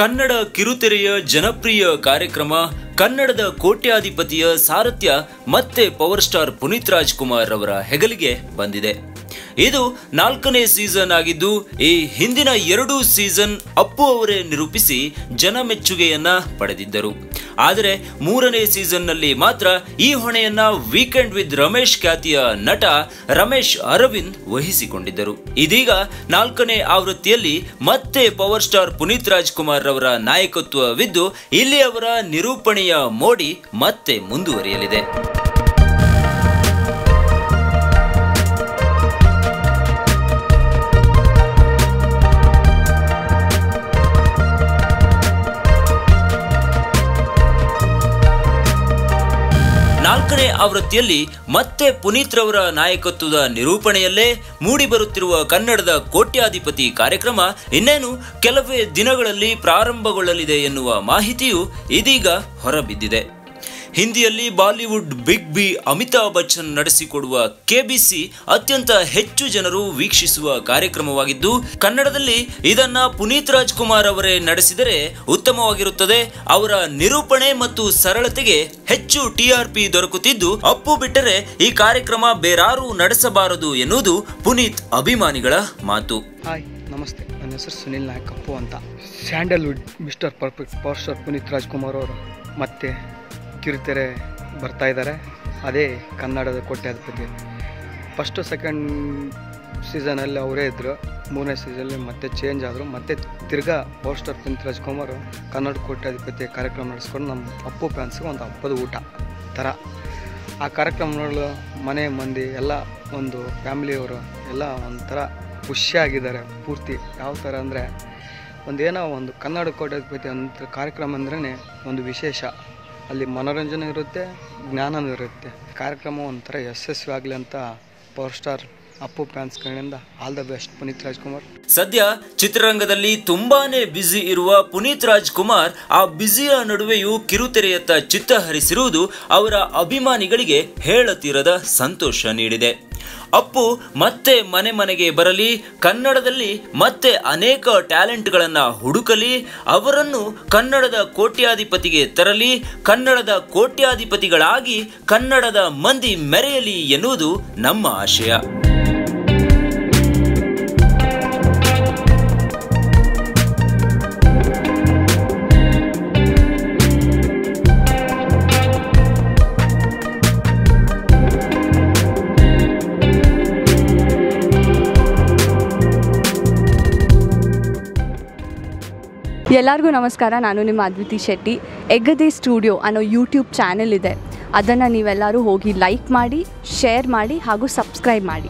ಕನ್ನಡ ಕಿರುತೆರೆಯ ಜನಪ್ರಿಯ ಕಾರ್ಯಕ್ರಮ ಕನ್ನಡದ ಕೋಟ್ಯಾಧಿಪತಿಯ ಸಾರಥ್ಯ ಮತ್ತೆ ಪವರ್ ಸ್ಟಾರ್ ಪುನೀತ್ ರಾಜ್ಕುಮಾರ್ ಅವರ ಹೆಗಲಿಗೆ ಬಂದಿದೆ ಇದು ನಾಲ್ಕನೇ ಸೀಸನ್ ಆಗಿದ್ದು ಈ ಹಿಂದಿನ ಎರಡೂ ಸೀಸನ್ ಅಪ್ಪು ಅವರೇ ನಿರೂಪಿಸಿ ಜನ ಮೆಚ್ಚುಗೆಯನ್ನ ಪಡೆದಿದ್ದರು ಆದರೆ ಮೂರನೇ ಸೀಸನ್ನಲ್ಲಿ ಮಾತ್ರ ಈ ಹೊಣೆಯನ್ನ ವೀಕೆಂಡ್ ವಿತ್ ರಮೇಶ್ ಖ್ಯಾತಿಯ ನಟ ರಮೇಶ್ ಅರವಿಂದ್ ವಹಿಸಿಕೊಂಡಿದ್ದರು ಇದೀಗ ನಾಲ್ಕನೇ ಆವೃತ್ತಿಯಲ್ಲಿ ಮತ್ತೆ ಪವರ್ ಸ್ಟಾರ್ ಪುನೀತ್ ರಾಜ್ಕುಮಾರ್ ಅವರ ನಾಯಕತ್ವವಿದ್ದು ಇಲ್ಲಿ ಅವರ ನಿರೂಪಣೆಯ ಮೋಡಿ ಮತ್ತೆ ಮುಂದುವರಿಯಲಿದೆ ನಾಲ್ಕನೇ ಆವೃತ್ತಿಯಲ್ಲಿ ಮತ್ತೆ ಪುನೀತ್ ರವರ ನಾಯಕತ್ವದ ನಿರೂಪಣೆಯಲ್ಲೇ ಮೂಡಿಬರುತ್ತಿರುವ ಕನ್ನಡದ ಕೋಟ್ಯಾಧಿಪತಿ ಕಾರ್ಯಕ್ರಮ ಇನ್ನೇನು ಕೆಲವೇ ದಿನಗಳಲ್ಲಿ ಪ್ರಾರಂಭಗೊಳ್ಳಲಿದೆ ಎನ್ನುವ ಮಾಹಿತಿಯು ಇದೀಗ ಹೊರಬಿದ್ದಿದೆ ಹಿಂದಿಯಲ್ಲಿ Bollywood big B Amitabh Bachchan ನಡೆಸಿಕೊಡುವ ಕೆಬಿಸಿ ಅತ್ಯಂತ ಹೆಚ್ಚು ಜನರು ವೀಕ್ಷಿಸುವ ಕಾರ್ಯಕ್ರಮವಾಗಿದ್ದು ಕನ್ನಡದಲ್ಲಿ ಇದನ್ನ ಪುನೀತ್ ರಾಜ್ಕುಮಾರ್ ಅವರೇ ನಡೆಸಿದರೆ ಉತ್ತಮವಾಗಿರುತ್ತದೆ ಅವರ ನಿರೂಪಣೆ ಮತ್ತು ಸರಳತೆಗೆ ಹೆಚ್ಚು ಟಿಆರ್ಪಿ ದೊರಕುತ್ತಿದ್ದು ಅಪ್ಪು ಬಿಟ್ಟರೆ ಈ ಕಾರ್ಯಕ್ರಮ ಬೇರಾರೂ ನಡೆಸಬಾರದು ಎನ್ನುವುದು ಪುನೀತ್ ಅಭಿಮಾನಿಗಳ ಮಾತು ಹಾಯ್ ನಮಸ್ತೆ ನನ್ನ ಹೆಸರು ಸುನಿಲ್ ನಾಯಕ್ ಅಪ್ಪು ಅಂತ Sandalwood mister perfect power star Puneeth Rajkumar ಅವರು ಮತ್ತೆ ಕಿರುತೆರೆ ಬರ್ತಾ ಇದ್ದಾರೆ ಅದೇ ಕನ್ನಡದ ಕೋಟ್ಯಾಧಿಪತಿ ಫಸ್ಟು ಸೆಕೆಂಡ್ ಸೀಸನಲ್ಲಿ ಅವರೇ ಇದ್ದರು ಮೂರನೇ ಸೀಸನಲ್ಲಿ ಮತ್ತೆ ಚೇಂಜ್ ಆದರು ಮತ್ತೆ ತಿರ್ಗಾ ಪವರ್ ಸ್ಟಾರ್ ಪುನೀತ್ ರಾಜ್ಕುಮಾರ್ ಕನ್ನಡ ಕೋಟ್ಯಾಧಿಪತಿ ಕಾರ್ಯಕ್ರಮ ನಡೆಸ್ಕೊಂಡು ನಮ್ಮ ಅಪ್ಪು ಫ್ಯಾನ್ಸ್ಗೆ ಒಂದು ಹಬ್ಬದ ಊಟ ಥರ ಆ ಕಾರ್ಯಕ್ರಮ ನೋಡಲು ಮನೆ ಮಂದಿ ಎಲ್ಲ ಒಂದು ಫ್ಯಾಮಿಲಿಯವರು ಎಲ್ಲ ಒಂಥರ ಖುಷಿಯಾಗಿದ್ದಾರೆ ಪೂರ್ತಿ ಯಾವ ಥರ ಅಂದರೆ ಒಂದೇನೋ ಒಂದು ಕನ್ನಡ ಕೋಟ್ಯಾಧಿಪತಿ ಅಂತ ಕಾರ್ಯಕ್ರಮ ಅಂದ್ರೇ ಒಂದು ವಿಶೇಷ ಅಲ್ಲಿ ಮನೋರಂಜನೆ ಇರುತ್ತೆ ಜ್ಞಾನನೂ ಇರುತ್ತೆ ಕಾರ್ಯಕ್ರಮ ಒಂಥರ ಯಶಸ್ವಿ ಆಗಲಿ ಅಂತ ಪವರ್ ಸ್ಟಾರ್ ಅಪ್ಪು ಫ್ಯಾನ್ಸ್ ಕಡೆಯಿಂದ all the best Puneeth Rajkumar ಸದ್ಯ ಚಿತ್ರರಂಗದಲ್ಲಿ ತುಂಬಾನೇ ಬ್ಯುಸಿ ಇರುವ ಪುನೀತ್ ರಾಜ್ಕುಮಾರ್ ಆ ಬ್ಯುಸಿಯ ನಡುವೆಯೂ ಕಿರುತೆರೆಯತ್ತ ಚಿತ್ತ ಹರಿಸಿರುವುದು ಅವರ ಅಭಿಮಾನಿಗಳಿಗೆ ಹೇಳತೀರದ ಸಂತೋಷ ನೀಡಿದೆ ಅಪ್ಪು ಮತ್ತೆ ಮನೆ ಮನೆಗೆ ಬರಲಿ ಕನ್ನಡದಲ್ಲಿ ಮತ್ತೆ ಅನೇಕ ಟ್ಯಾಲೆಂಟ್ಗಳನ್ನ ಹುಡುಕಲಿ ಅವರನ್ನು ಕನ್ನಡದ ಕೋಟ್ಯಾಧಿಪತಿಗೆ ತರಲಿ ಕನ್ನಡದ ಕೋಟ್ಯಾಧಿಪತಿಗಳಾಗಿ ಕನ್ನಡದ ಮಂದಿ ಮೆರೆಯಲಿ ಎನ್ನುವುದು ನಮ್ಮ ಆಶಯ ಎಲ್ಲರಿಗೂ ನಮಸ್ಕಾರ ನಾನು ನಿಮ್ಮ ಅದ್ವಿತಿ ಶೆಟ್ಟಿ ಎಗ್ಗದೆ ಸ್ಟುಡಿಯೋ ಅನ್ನೋ ಯೂಟ್ಯೂಬ್ ಚಾನೆಲ್ ಇದೆ ಅದನ್ನು ನೀವೆಲ್ಲರೂ ಹೋಗಿ ಲೈಕ್ ಮಾಡಿ ಶೇರ್ ಮಾಡಿ ಹಾಗೂ ಸಬ್ಸ್ಕ್ರೈಬ್ ಮಾಡಿ